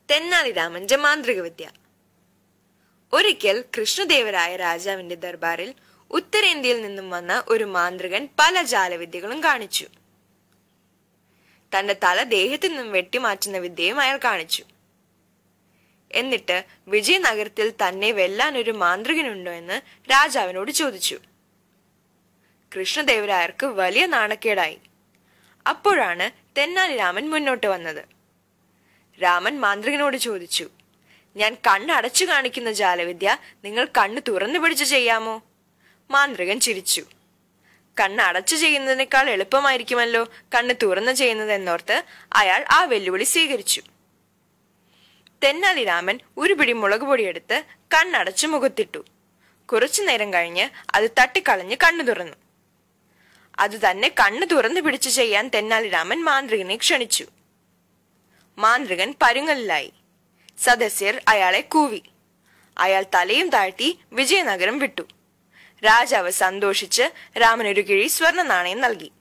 തെന്നാലിരാമന്റെ മാന്ത്രിക വിദ്യ ഒരിക്കൽ കൃഷ്ണദേവരായ രാജാവിന്റെ ദർബാറിൽ ഉത്തരേന്ത്യയിൽ നിന്നും വന്ന ഒരു മാന്ത്രികൻ പല ജാലവിദ്യകളും കാണിച്ചു തന്റെ തല ദേഹത്തിൽ നിന്നും വെട്ടിമാറ്റുന്ന വിദ്യയും അയാൾ കാണിച്ചു എന്നിട്ട് വിജയനഗരത്തിൽ തന്നെ വെല്ലാൻ ഒരു മാന്ത്രികനുണ്ടോ എന്ന് രാജാവിനോട് ചോദിച്ചു കൃഷ്ണദേവരായർക്ക് വലിയ നാണക്കേടായി അപ്പോഴാണ് തെന്നാലി രാമൻ മുന്നോട്ട് വന്നത് രാമൻ മാന്ത്രികനോട് ചോദിച്ചു ഞാൻ കണ്ണ് അടച്ചു കാണിക്കുന്ന ജാലവിദ്യ നിങ്ങൾ കണ്ണ് തുറന്നു പിടിച്ച് ചെയ്യാമോ മാന്ത്രികൻ ചിരിച്ചു കണ്ണ് അടച്ചു ചെയ്യുന്നതിനേക്കാൾ എളുപ്പമായിരിക്കുമല്ലോ കണ്ണ് തുറന്നു ചെയ്യുന്നത് എന്നോർത്ത് അയാൾ ആ വെല്ലുവിളി സ്വീകരിച്ചു തെന്നാലി രാമൻ ഒരു പിടി മുളക് പൊടിയെടുത്ത് കണ്ണടച്ചു മുഖത്തിട്ടു കുറച്ചു നേരം കഴിഞ്ഞ് അത് തട്ടിക്കളഞ്ഞ് കണ്ണു തുറന്നു അത് തന്നെ കണ്ണു തുറന്നു പിടിച്ചു ചെയ്യാൻ തെന്നാലിരാമൻ മാന്ത്രികനെ ക്ഷണിച്ചു മാന്ത്രികൻ പരുങ്ങലിലായി സദസ്യർ അയാളെ കൂവി അയാൾ തലയും താഴ്ത്തി വിജയനഗരം വിട്ടു രാജാവ് സന്തോഷിച്ച് രാമനൊരു കിഴി സ്വർണ്ണ നാണയം നൽകി